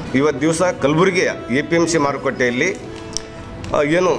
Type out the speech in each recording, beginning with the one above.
ಇವತ್ತು ದಿವಸ ಕಲಬುರಗಿಯ ಎ ಪಿ ಎಮ್ ಸಿ ಮಾರುಕಟ್ಟೆಯಲ್ಲಿ ಆ, ಏನು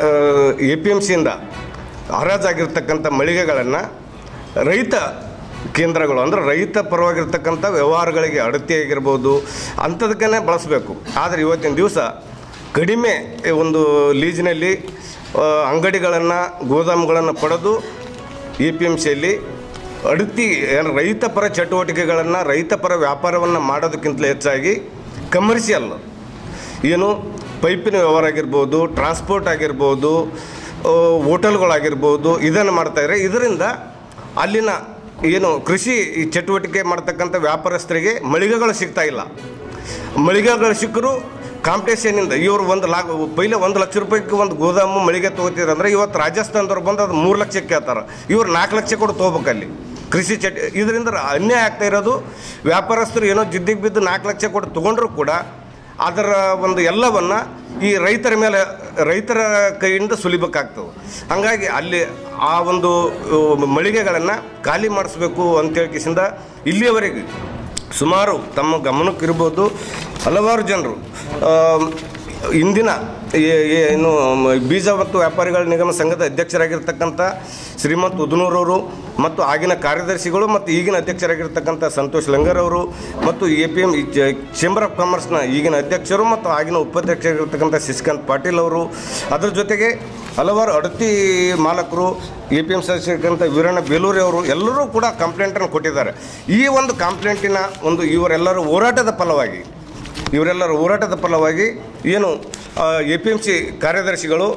ಎ ಪಿ ಎಮ್ ಸಿಯಿಂದ ಹರಾಜಾಗಿರ್ತಕ್ಕಂಥ ಮಳಿಗೆಗಳನ್ನು ರೈತ ಕೇಂದ್ರಗಳು ಅಂದರೆ ರೈತ ಪರವಾಗಿರ್ತಕ್ಕಂಥ ವ್ಯವಹಾರಗಳಿಗೆ ಅಡತಿ ಆಗಿರ್ಬೋದು ಅಂಥದಕ್ಕೇ ಬಳಸಬೇಕು ಆದರೆ ಇವತ್ತಿನ ದಿವಸ ಕಡಿಮೆ ಒಂದು ಲೀಜಿನಲ್ಲಿ ಅಂಗಡಿಗಳನ್ನು ಗೋದಾಮುಗಳನ್ನು ಪಡೆದು ಎ ಪಿ ಎಮ್ ಸಿಯಲ್ಲಿ ಅಡತಿ ಏನು ರೈತಪರ ಚಟುವಟಿಕೆಗಳನ್ನು ರೈತಪರ ವ್ಯಾಪಾರವನ್ನು ಮಾಡೋದಕ್ಕಿಂತಲೂ ಹೆಚ್ಚಾಗಿ ಕಮರ್ಷಿಯಲ್ ಏನು ಪೈಪಿನ ವ್ಯವಹಾರ ಆಗಿರ್ಬೋದು ಟ್ರಾನ್ಸ್ಪೋರ್ಟ್ ಆಗಿರ್ಬೋದು ಆ, ಹೋಟೆಲ್ಗಳಾಗಿರ್ಬೋದು ಇದನ್ನು ಮಾಡ್ತಾಯಿದ್ರೆ ಇದರಿಂದ ಅಲ್ಲಿನ ಏನು ಕೃಷಿ ಈ ಚಟುವಟಿಕೆ ಮಾಡ್ತಕ್ಕಂಥ ವ್ಯಾಪಾರಸ್ಥರಿಗೆ ಮಳಿಗೆಗಳು ಸಿಗ್ತಾ ಇಲ್ಲ ಮಳಿಗೆಗಳು ಸಿಕ್ಕರು ಕಾಂಪಿಟೇಷನಿಂದ ಇವರು ಒಂದು ಲಾಕ್ ಪೈಲೆ ಒಂದು ಲಕ್ಷ ರೂಪಾಯಿಗೆ ಒಂದು ಗೋದಾಮು ಮಳಿಗೆ ತೊಗೋತಿರಂದ್ರೆ ಇವತ್ತು ರಾಜಸ್ಥಾನದವ್ರು ಬಂದು ಅದು ಮೂರು ಲಕ್ಷಕ್ಕೆ ಕೇಳ್ತಾರೆ ಇವ್ರು ನಾಲ್ಕು ಲಕ್ಷ ಕೊಟ್ಟು ತೊಗೋಬೇಕಲ್ಲಿ ಕೃಷಿ ಚಟ ಇದರಿಂದ ಅನ್ಯಾಯ ಆಗ್ತಾ ಇರೋದು ವ್ಯಾಪಾರಸ್ಥರು ಏನೋ ಜಿದ್ದಿಗೆ ಬಿದ್ದು ನಾಲ್ಕು ಲಕ್ಷ ಕೊಟ್ಟು ತೊಗೊಂಡ್ರು ಕೂಡ ಅದರ ಒಂದು ಎಲ್ಲವನ್ನು ಈ ರೈತರ ಮೇಲೆ ರೈತರ ಕೈಯಿಂದ ಸುಲಿಬೇಕಾಗ್ತವೆ ಹಾಗಾಗಿ ಅಲ್ಲಿ ಆ ಒಂದು ಮಳಿಗೆಗಳನ್ನು ಖಾಲಿ ಮಾಡಿಸ್ಬೇಕು ಅಂತೇಳಿ ಕಿಸಿಂದ ಇಲ್ಲಿಯವರೆಗೆ ಸುಮಾರು ತಮ್ಮ ಗಮನಕ್ಕಿರ್ಬೋದು ಹಲವಾರು ಜನರು ಆ, ಇಂದಿನ ಏ- ಏನು ಮ- ಬೀಜ ಮತ್ತು ವ್ಯಾಪಾರಿಗಳ ನಿಗಮ ಸಂಘದ ಅಧ್ಯಕ್ಷರಾಗಿರ್ತಕ್ಕಂಥ ಶ್ರೀಮಂತ್ ಉದನೂರವರು ಮತ್ತು ಆಗಿನ ಕಾರ್ಯದರ್ಶಿಗಳು ಮತ್ತು ಈಗಿನ ಅಧ್ಯಕ್ಷರಾಗಿರ್ತಕ್ಕಂಥ ಸಂತೋಷ್ ಲಂಗರ್ ಅವರು ಮತ್ತು A P M chamber of ಕಾಮರ್ಸ್ನ ಈಗಿನ ಅಧ್ಯಕ್ಷರು ಮತ್ತು ಆಗಿನ ಉಪಾಧ್ಯಕ್ಷರಾಗಿರ್ತಕ್ಕಂಥ ಶಶಿಕಾಂತ್ ಪಾಟೀಲ್ ಅವರು ಅದರ ಜೊತೆಗೆ ಹಲವಾರು ಅಡತಿ ಮಾಲಕರು ಎ ಪಿ ಎಮ್ ಸದಸ್ಯರಿರ್ತಕ್ಕಂಥ ವೀರಣ್ಣ ಬೇಲೂರಿ ಅವರು ಎಲ್ಲರೂ ಕೂಡ ಕಂಪ್ಲೇಂಟನ್ನು ಕೊಟ್ಟಿದ್ದಾರೆ ಈ ಒಂದು ಕಂಪ್ಲೇಂಟಿನ ಒಂದು ಇವರೆಲ್ಲರ ಹೋರಾಟದ ಫಲವಾಗಿ ಇವರೆಲ್ಲರ ಹೋರಾಟದ ಫಲವಾಗಿ ಏನು ಎ ಪಿ ಎಮ್ ಸಿ ಕಾರ್ಯದರ್ಶಿಗಳು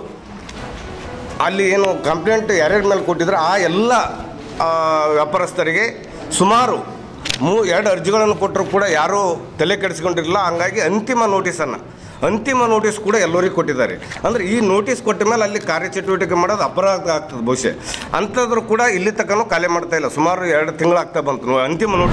ಅಲ್ಲಿ ಏನು ಕಂಪ್ಲೇಂಟ್ ಯಾರ್ಯಾರ ಮೇಲೆ ಕೊಟ್ಟಿದ್ರೆ ಆ ಎಲ್ಲ ಆ, ವ್ಯಾಪಾರಸ್ಥರಿಗೆ ಸುಮಾರು ಮೂ ಎರಡು ಅರ್ಜಿಗಳನ್ನು ಕೊಟ್ಟರು ಕೂಡ ಯಾರೂ ತಲೆ ಕೆಡಿಸ್ಕೊಂಡಿರಲಿಲ್ಲ ಹಂಗಾಗಿ ಅಂತಿಮ ನೋಟಿಸನ್ನು ಅಂತಿಮ ನೋಟಿಸ್ ಕೂಡ ಎಲ್ಲರಿಗೂ ಕೊಟ್ಟಿದ್ದಾರೆ ಅಂದರೆ ಈ ನೋಟಿಸ್ ಕೊಟ್ಟ ಮೇಲೆ ಅಲ್ಲಿ ಕಾರ್ಯಚಟುವಟಿಕೆ ಮಾಡೋದು ಅಪರಾಧ ಆಗ್ತದೆ ಬಹುಶಃ ಅಂಥದ್ರು ಕೂಡ ಇಲ್ಲಿ ತನಕ ಖಾಲಿ ಮಾಡ್ತಾ ಇಲ್ಲ ಸುಮಾರು ಎರಡು ತಿಂಗಳಾಗ್ತಾ ಬಂತು ಅಂತಿಮ ನೋಟಿಸ್